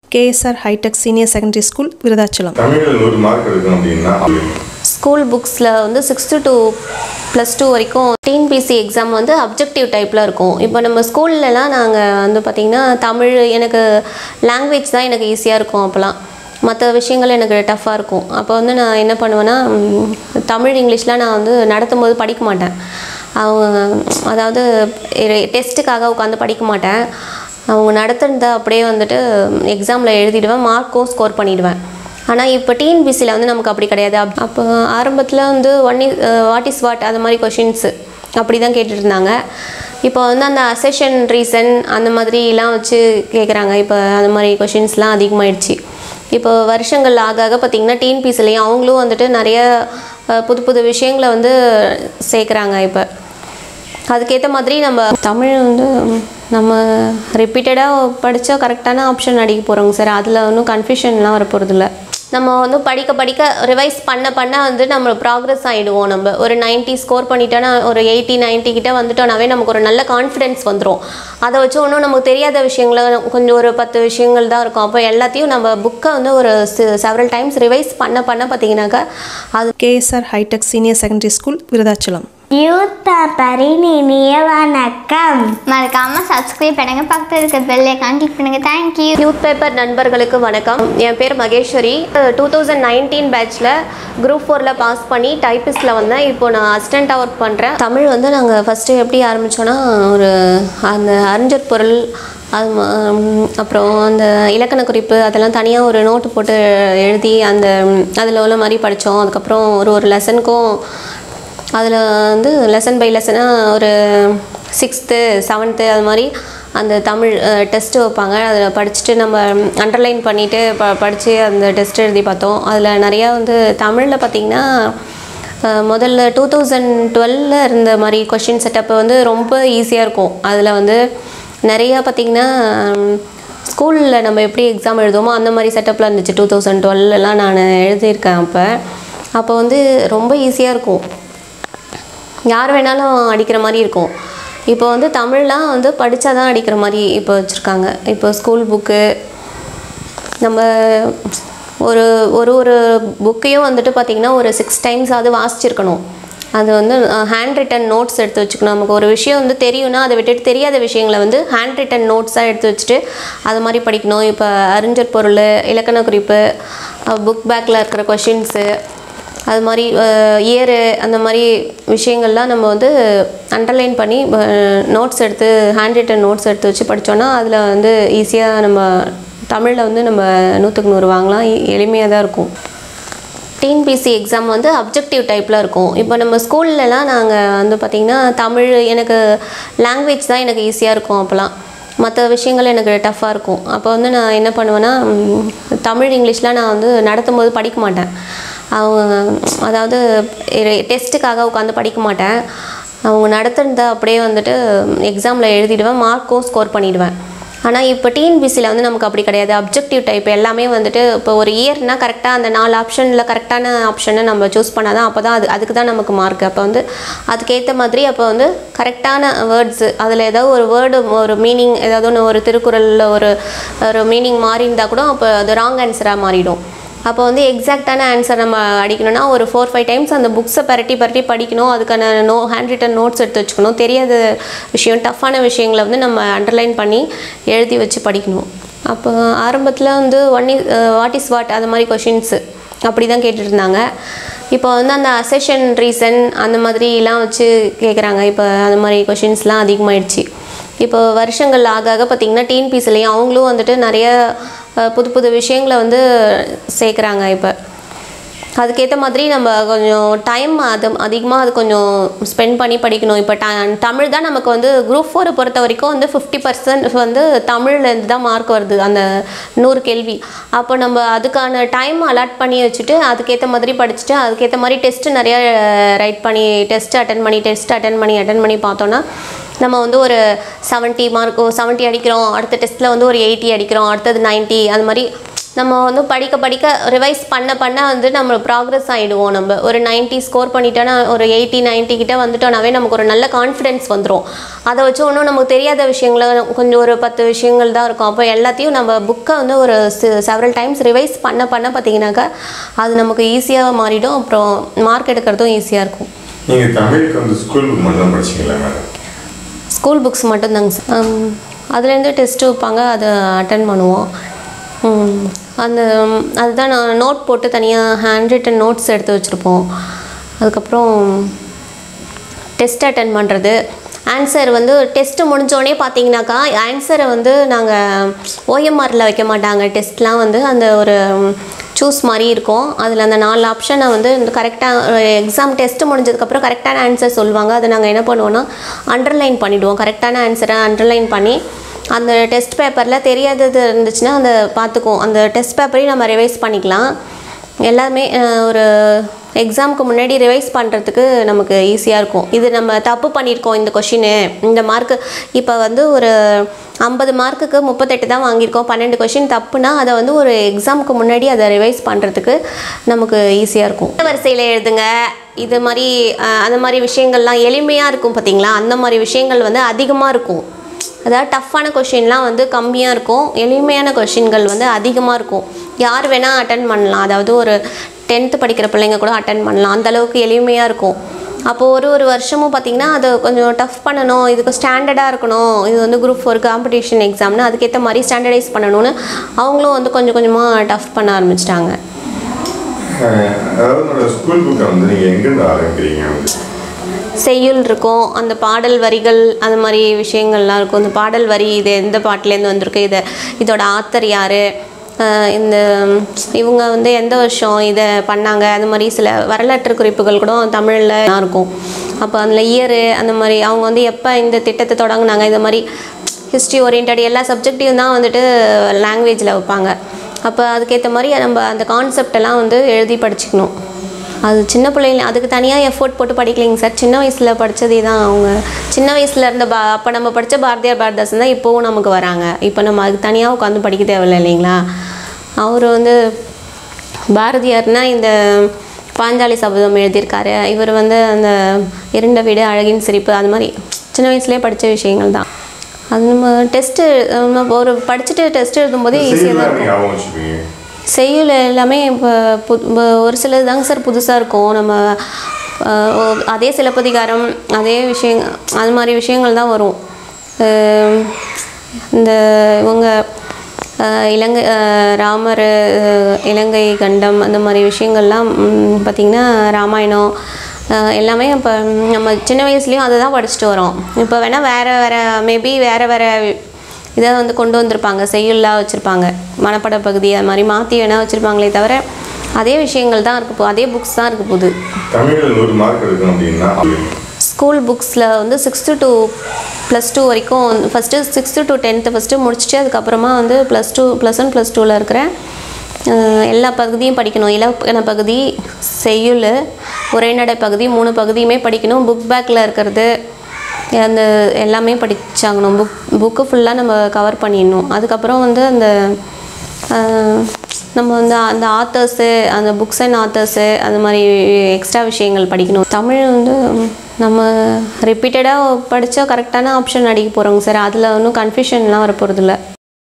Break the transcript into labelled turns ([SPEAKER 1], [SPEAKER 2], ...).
[SPEAKER 1] KSR hitech senior secondary school Virudhachalam
[SPEAKER 2] தமிழில் நூறு mark எடுக்கணும் அப்படின்னா
[SPEAKER 3] ஸ்கூல் புக்ஸில் வந்து சிக்ஸ்த்து டு ப்ளஸ் டூ வரைக்கும் டிஎன்பிசி எக்ஸாம் வந்து அப்ஜெக்டிவ் டைப்பில் இருக்கும் இப்போ நம்ம ஸ்கூல்லலாம் நாங்கள் வந்து பார்த்திங்கன்னா தமிழ் எனக்கு லாங்குவேஜ் தான் எனக்கு ஈஸியாக இருக்கும் அப்போலாம் மற்ற விஷயங்கள் எனக்கு டஃப்பாக இருக்கும் அப்போ வந்து நான் என்ன பண்ணுவேன்னா ம், தமிழ் இங்கிலீஷ்லாம் நான் வந்து நடத்தும் போது படிக்க மாட்டேன் அவங்க அதாவது டெஸ்ட்டுக்காக உட்காந்து படிக்க மாட்டேன் அவங்க நடத்துனதை அப்படியே வந்துட்டு எக்ஸாமில் எழுதிடுவேன் மார்க்கும் ஸ்கோர் பண்ணிடுவேன் ஆனால் இப்போ டிஎன்பிசியில் வந்து நமக்கு அப்படி கிடையாது அப் அப்போ ஆரம்பத்தில் வந்து one is what is what அந்த மாதிரி கொஷின்ஸு அப்படி தான் கேட்டுட்டு இருந்தாங்க இப்போ வந்து அந்த அசெஷன் ரீசன் அந்த மாதிரிலாம் வச்சு கேட்குறாங்க இப்போ அந்த மாதிரி கொஷின்ஸ்லாம் அதிகமாகிடுச்சு இப்போ வருஷங்கள் ஆக ஆக பார்த்திங்கன்னா டிஎன்பிசிலையும் அவங்களும் வந்துட்டு நிறைய அஹ், புது புது விஷயங்களை வந்து சேர்க்குறாங்க இப்போ அதுக்கேற்ற மாதிரி நம்ம தமிழ் வந்து நம்ம ரிப்பீட்டடாக படித்தா கரெக்டான ஆப்ஷன் அடிக்க போகிறோங்க சார் அதில் ஒன்றும் கன்ஃபியூஷன்லாம் வரப்போகிறதில்ல நம்ம வந்து படிக்க படிக்க ரிவைஸ் பண்ண பண்ண வந்து நம்ம ப்ராக்ரஸ் ஆகிடுவோம் நம்ம ஒரு 90 ஸ்கோர் பண்ணிட்டோன்னா ஒரு எயிட்டி 90 கிட்ட வந்துட்டோம்னாவே நமக்கு ஒரு நல்ல கான்ஃபிடென்ஸ் வந்துடும் அதை வச்சு ஒன்றும் நமக்கு தெரியாத விஷயங்கள கொஞ்சம் ஒரு பத்து விஷயங்கள் தான் இருக்கும் அப்போ எல்லாத்தையும் நம்ம புக்கை வந்து ஒரு செவரல் டைம்ஸ் ரிவைஸ் பண்ண பண்ண பார்த்தீங்கன்னாக்கா அது
[SPEAKER 1] KSR hitech senior secondary school Virudhachalam
[SPEAKER 4] youth பேப்பரின் இனிய வணக்கம்
[SPEAKER 5] மறக்காம சப்ஸ்கிரைப் பண்ணுங்க பக்கத்தில் இருக்க பெல் ஐக்கான் கிளிக் பண்ணுங்க தேங்க்யூ
[SPEAKER 3] யூத் பேப்பர் நண்பர்களுக்கு வணக்கம் என் பேர் மகேஸ்வரி டூ தௌசண்ட் நைன்டீன் பேட்ச்சில் குரூப் ஃபோரில் பாஸ் பண்ணி டைப்பிஸ்டில் வந்தேன் இப்போ நான் அசிஸ்டண்ட்டாக ஒர்க் பண்ணுறேன் தமிழ் வந்து நாங்கள் ஃபஸ்ட்டு எப்படி ஆரம்பித்தோன்னா ஒரு அந்த அறிஞர் பொருள் அது ம- ம், அப்புறம் அந்த இலக்கண குறிப்பு அதெல்லாம் தனியாக ஒரு நோட்டு போட்டு எழுதி அந்த அதில் உள்ள மாதிரி படித்தோம் அதுக்கப்புறம் ஒரு ஒரு லெசனுக்கும் அதில் வந்து லெசன் பை லெசனாக ஒரு சிக்ஸ்த்து செவன்த்து அது மாதிரி அந்த தமிழ் டெஸ்ட்டு வைப்பாங்க அதில் படிச்சுட்டு நம்ம அண்டர்லைன் பண்ணிவிட்டு ப படித்து அந்த டெஸ்ட் எழுதி பார்த்தோம் அதில் நிறையா வந்து தமிழில் பார்த்திங்கன்னா அஹ், முதல்ல டூ தௌசண்ட் டுவெலில் இருந்த மாதிரி கொஷின் செட்டப் வந்து ரொம்ப ஈஸியாக இருக்கும் அதில் வந்து நிறையா பார்த்திங்கன்னா ஸ்கூலில் நம்ம எப்படி எக்ஸாம் எழுதுவோமோ அந்த மாதிரி செட்டப்பில் இருந்துச்சு டூ தௌசண்ட் டுவெல்லாம் நான் எழுதியிருக்கேன் அப்போ அப்போ வந்து ரொம்ப ஈஸியாக இருக்கும் யார் வேணாலும் அடிக்கிற மாதிரி இருக்கும் இப்போ வந்து தமிழ்லாம் வந்து படித்தா தான் அடிக்கிற மாதிரி இப்போ வச்சுருக்காங்க இப்போ ஸ்கூல் புக்கு நம்ம ஒரு ஒரு ஒரு புக்கையும் வந்துட்டு பார்த்திங்கன்னா ஒரு சிக்ஸ் டைம்ஸ் அது வாசிச்சிருக்கணும் அது வந்து ஹேண்ட் ரிட்டன் நோட்ஸ் எடுத்து வச்சுக்கணும் நமக்கு ஒரு விஷயம் வந்து தெரியும்னா அதை விட்டுட்டு தெரியாத விஷயங்களை வந்து ஹேண்ட் ரிட்டன் நோட்ஸாக எடுத்து வச்சுட்டு அது மாதிரி படிக்கணும் இப்போ அறிஞர் பொருள் இலக்கண குறிப்பு புக் பேக்கில் இருக்கிற கொஷின்ஸு அது மாதிரி இயரு அந்த மாதிரி விஷயங்கள்லாம் நம்ம வந்து அண்டர்லைன் பண்ணி நோட்ஸ் எடுத்து ஹேண்ட் ரிட்டன் நோட்ஸ் எடுத்து வச்சு படித்தோன்னா அதில் வந்து ஈஸியாக நம்ம தமிழில் வந்து நம்ம நூற்றுக்கு நூறு வாங்கலாம் எளிமையாக தான் இருக்கும் டிஎன்பிசி எக்ஸாம் வந்து அப்ஜெக்டிவ் டைப்பில் இருக்கும் இப்போ நம்ம ஸ்கூல்லலாம் நாங்கள் வந்து பார்த்திங்கன்னா தமிழ் எனக்கு லாங்குவேஜ் தான் எனக்கு ஈஸியாக இருக்கும் அப்போலாம் மற்ற விஷயங்கள் எனக்கு டஃப்பாக இருக்கும் அப்போ வந்து நான் என்ன பண்ணுவேன்னா ம், தமிழ் இங்கிலீஷ்லாம் நான் வந்து நடத்தும் போது படிக்க மாட்டேன் அவங்க அதாவது டெஸ்ட்டுக்காக உட்காந்து படிக்க மாட்டேன் அவங்க நடத்துனதை அப்படியே வந்துட்டு எக்ஸாமில் எழுதிடுவேன் மார்க்கும் ஸ்கோர் பண்ணிடுவேன் ஆனால் இப்போ டிஎன்பிசியில் வந்து நமக்கு அப்படி கிடையாது அப்ஜெக்டிவ் டைப் எல்லாமே வந்துட்டு இப்போ ஒரு இயர்னா கரெக்டாக அந்த நாலு ஆப்ஷனில் கரெக்டான ஆப்ஷனை நம்ம சூஸ் பண்ணால் தான் அப்போ தான் அது அதுக்கு தான் நமக்கு மார்க் அப்போ வந்து அதுக்கேற்ற மாதிரி அப்போ வந்து கரெக்டான வேர்ட்ஸு அதில் ஏதாவது ஒரு வேர்டு ஒரு மீனிங் ஏதாவது ஒன்று ஒரு திருக்குறளில் ஒரு ஒரு மீனிங் மாறி இருந்தால் கூட அப்போ அது ராங் ஆன்சராக மாறிடும் அப்போ வந்து எக்ஸாக்டான ஆன்சர் நம்ம அடிக்கணும்னா ஒரு ஃபோர் ஃபைவ் டைம்ஸ் அந்த புக்ஸை பரட்டி பரட்டி படிக்கணும் அதுக்கான நோ ஹேண்ட் ரிட்டன் நோட்ஸ் எடுத்து வச்சுக்கணும் தெரியாத விஷயம் டஃப்பான விஷயங்களை வந்து நம்ம அண்டர்லைன் பண்ணி எழுதி வச்சு படிக்கணும் அப்போ ஆரம்பத்தில் வந்து one is what is what அந்த மாதிரி கொஷின்ஸு அப்படி தான் கேட்டுட்டு இருந்தாங்க இப்போ வந்து அந்த அசெஷன் ரீசன் அந்த மாதிரிலாம் வச்சு கேட்குறாங்க இப்போ அந்த மாதிரி கொஷின்ஸ்லாம் அதிகமாகிடுச்சு இப்போ வருஷங்கள் ஆக ஆக பார்த்திங்கன்னா டிஎன்பிசிலையும் அவங்களும் வந்துட்டு நிறைய அஹ், புது புது விஷயங்களை வந்து சேர்க்குறாங்க இப்போ அதுக்கேற்ற மாதிரி நம்ம கொஞ்சம் டைம் அது அதிகமாக அது கொஞ்சம் ஸ்பெண்ட் பண்ணி படிக்கணும் இப்போ ட தமிழ் தான் நமக்கு வந்து குரூப் ஃபோரை பொறுத்த வரைக்கும் வந்து ஃபிஃப்டி பர்சன்ட் வந்து தமிழ்லேருந்து தான் மார்க் வருது அந்த நூறு கேள்வி அப்போ நம்ம அதுக்கான டைம் அலாட் பண்ணி வச்சுட்டு அதுக்கேற்ற மாதிரி படிச்சுட்டு அதுக்கேற்ற மாதிரி டெஸ்ட்டு நிறைய ரைட் பண்ணி டெஸ்ட் அட்டன் பண்ணி டெஸ்ட் அட்டன் பண்ணி அட்டன் பண்ணி பார்த்தோன்னா நம்ம வந்து ஒரு செவன்ட்டி மார்க் செவன்ட்டி அடிக்கிறோம் அடுத்த டெஸ்ட்டில் வந்து ஒரு எயிட்டி அடிக்கிறோம் அடுத்தது 90 அது மாதிரி நம்ம வந்து படிக்க படிக்க ரிவைஸ் பண்ண பண்ண வந்து நம்ம ப்ராக்ரஸ் ஆகிடுவோம் நம்ம ஒரு 90 ஸ்கோர் பண்ணிட்டோன்னா ஒரு எயிட்டி 90 கிட்ட வந்துட்டோம்னாவே நமக்கு ஒரு நல்ல கான்ஃபிடென்ஸ் வந்துடும் அதை வச்சு ஒன்றும் நமக்கு தெரியாத விஷயங்கள கொஞ்சம் ஒரு பத்து விஷயங்கள் தான் இருக்கும் அப்போ எல்லாத்தையும் நம்ம புக்கை வந்து ஒரு செவரல் டைம்ஸ் ரிவைஸ் பண்ண பண்ண பார்த்தீங்கன்னாக்கா அது நமக்கு ஈஸியாக மாறிடும் அப்புறம் மார்க் எடுக்கிறதும் ஈஸியாக இருக்கும்
[SPEAKER 2] நீங்கள் தமிழுக்கு வந்து ஸ்கூல் புக் மட்டும் தான் படிச்சீங்களா மேடம்
[SPEAKER 3] ஸ்கூல் புக்ஸ் மட்டும்தாங்க சார் அதுலேருந்து டெஸ்ட்டு வைப்பாங்க அதை அட்டன் பண்ணுவோம் ம், அந்த ம், அதுதான் நான் நோட் போட்டு தனியாக ஹேண்ட் ரிட்டன் நோட்ஸ் எடுத்து வச்சுருப்போம் அதுக்கப்புறம் டெஸ்ட் அட்டன் பண்ணுறது ஆன்சர் வந்து டெஸ்ட்டு முடிஞ்சோடனே பார்த்தீங்கன்னாக்கா ஆன்சரை வந்து நாங்கள் ஓஎம்ஆரில் வைக்க மாட்டாங்க டெஸ்ட்லாம் வந்து அந்த ஒரு சூஸ் மாதிரி இருக்கும் அதில் அந்த நாலு ஆப்ஷனை வந்து இந்த கரெக்டாக எக்ஸாம் டெஸ்ட்டு முடிஞ்சதுக்கப்புறம் கரெக்டான ஆன்சர் சொல்லுவாங்க அதை நாங்கள் என்ன பண்ணுவோன்னா அண்டர்லைன் பண்ணிவிடுவோம் கரெக்டான ஆன்சரை அண்டர்லைன் பண்ணி அந்த டெஸ்ட் பேப்பரில் தெரியாதது இருந்துச்சுன்னா அந்த பார்த்துக்குவோம் அந்த டெஸ்ட் பேப்பரையும் நம்ம ரிவைஸ் பண்ணிக்கலாம் எல்லாமே அஹ், ஒரு எக்ஸாமுக்கு முன்னாடி ரிவைஸ் பண்ணுறதுக்கு நமக்கு ஈஸியாக இருக்கும் இது நம்ம தப்பு பண்ணியிருக்கோம் இந்த கொஷினு இந்த மார்க்கு இப்போ வந்து ஒரு ஐம்பது மார்க்குக்கு முப்பத்தெட்டு தான் வாங்கியிருக்கோம் பன்னெண்டு கொஷின் தப்புனா அதை வந்து ஒரு எக்ஸாமுக்கு முன்னாடி அதை ரிவைஸ் பண்ணுறதுக்கு நமக்கு ஈஸியாக இருக்கும் வரிசையில் எழுதுங்க இது மாதிரி அஹ், அந்த மாதிரி விஷயங்கள்லாம் எளிமையாக இருக்கும் பார்த்தீங்களா அந்த மாதிரி விஷயங்கள் வந்து அதிகமாக இருக்கும் அதாவது டஃப்பான கொஷின்லாம் வந்து கம்மியாக இருக்கும் எளிமையான கொஷின்கள் வந்து அதிகமாக இருக்கும் யார் வேணால் அட்டன் பண்ணலாம் அதாவது ஒரு டென்த்து படிக்கிற பிள்ளைங்க கூட அட்டன் பண்ணலாம் அந்த அளவுக்கு எளிமையாக இருக்கும் அப்போது ஒரு ஒரு வருஷமும் பார்த்திங்கன்னா அது கொஞ்சம் டஃப் பண்ணணும் இதுக்கு ஸ்டாண்டர்டாக இருக்கணும் இது வந்து குரூப் ஃபோர் காம்படிஷன் எக்ஸாம்னு அதுக்கேற்ற மாதிரி ஸ்டாண்டர்டைஸ் பண்ணணும்னு அவங்களும் வந்து கொஞ்சம் கொஞ்சமாக டஃப் பண்ண ஆரம்பிச்சிட்டாங்க
[SPEAKER 2] அதாவது உங்களோட ஸ்கூல் புக்கை வந்து நீங்கள் எங்கேருந்து ஆரம்பிக்கிறீங்க வந்து
[SPEAKER 3] செய்யுள் இருக்கும் அந்த பாடல் வரிகள் அந்த மாதிரி விஷயங்கள்லாம் இருக்கும் இந்த பாடல் வரி இது எந்த பாட்டிலேருந்து வந்திருக்கு இதை இதோட ஆத்தர் யார் இந்த ம், இவங்க வந்து எந்த வருஷம் இதை பண்ணாங்க அந்த மாதிரி சில வரலாற்று குறிப்புகள் கூட தமிழில் இருக்கும் அப்போ அதில் இயரு அந்த மாதிரி அவங்க வந்து எப்போ இந்த திட்டத்தை தொடங்குனாங்க இந்த மாதிரி ஹிஸ்ட்ரி ஓரியன்ட் எல்லா சப்ஜெக்டையும் தான் வந்துட்டு லாங்குவேஜில் வைப்பாங்க அப்போ அதுக்கேற்ற மாதிரி நம்ம அந்த கான்செப்ட் எல்லாம் வந்து எழுதி படிச்சுக்கணும் அது சின்ன பிள்ளைங்க அதுக்கு தனியாக எஃபோர்ட் போட்டு படிக்கலைங்க சார் சின்ன வயசில் படித்ததே தான் அவங்க சின்ன வயசில் இருந்த பா அப்போ நம்ம படித்த பாரதியார் பாரதாசன் தான் இப்போவும் நமக்கு வராங்க இப்போ நம்ம அதுக்கு தனியாக உட்காந்து படிக்க தேவையில்லை இல்லைங்களா அவர் வந்து பாரதியார்னா இந்த பாஞ்சாலி சபதம் எழுதியிருக்காரு இவர் வந்து அந்த இருண்ட வீடு அழகின் சிரிப்பு அது மாதிரி சின்ன வயசுலேயே படித்த விஷயங்கள் தான் அது நம்ம டெஸ்ட்டு நம்ம ஒரு படிச்சுட்டு டெஸ்ட் எழுதும்போதே ஈஸியாக தான்
[SPEAKER 2] செய்யலாம்
[SPEAKER 3] இருக்கும்
[SPEAKER 2] ஞாபகம் வச்சுப்பீங்க
[SPEAKER 3] செய்யுள் எல்லாமே இப்போ புது இப்போ ஒரு சிலது தாங்க சார் புதுசாக இருக்கும் நம்ம அஹ், ஓ- அதே சிலப்பதிகாரம் அதே விஷயங்க அது மாதிரி விஷயங்கள் தான் வரும் அஹ், இந்த இவங்க அஹ், இலங்கை அஹ், ராமர் அஹ், இலங்கை கண்டம் அந்த மாதிரி விஷயங்கள்லாம் ம், பார்த்திங்கன்னா ராமாயணம் அஹ், எல்லாமே இப்போ நம்ம சின்ன வயசுலேயும் அதை தான் படிச்சுட்டு வரோம் இப்போ வேணால் வேறு வேறு மேபி வேறு வேறு இதை வந்து கொண்டு வந்திருப்பாங்க செய்யுள்ளாக வச்சுருப்பாங்க மனப்பட பகுதி அது மாதிரி மாற்றி வேணால் வச்சுருப்பாங்களே தவிர அதே விஷயங்கள் தான் இருக்கு போ- அதே புக்ஸ் தான் இருக்குது போகுது
[SPEAKER 2] தமிழில் நூறு மார்க் எடுக்கணும் அப்படின்னா
[SPEAKER 3] ஸ்கூல் புக்ஸில் வந்து சிக்ஸ்த்து டு ப்ளஸ் டூ வரைக்கும் first sixth to tenth first முடிச்சுட்டு அதுக்கப்புறமா வந்து plus two plus one plus டூவில் இருக்கிற அஹ், எல்லா பகுதியும் படிக்கணும் இலக்கண பகுதி செய்யுள் உரைநடை பகுதி மூணு பகுதியுமே படிக்கணும் புக் பேக்கில் இருக்கிறது அந்த எல்லாமே படிச்சாகணும் புக் புக்கு ஃபுல்லாக நம்ம கவர் பண்ணிடணும் அதுக்கப்புறம் வந்து அந்த அஹ், நம்ம வந்து அந்த ஆத்தர்ஸு அந்த புக்ஸ் அண்ட் ஆத்தர்ஸு அந்த மாதிரி எக்ஸ்ட்ரா விஷயங்கள் படிக்கணும் தமிழ் வந்து நம்ம ரிப்பீட்டடாக படித்தா கரெக்டான ஆப்ஷன் அடிக்க போகிறோங்க சார் அதில் ஒன்றும் கன்ஃபியூஷன்லாம் வர போகிறதில்ல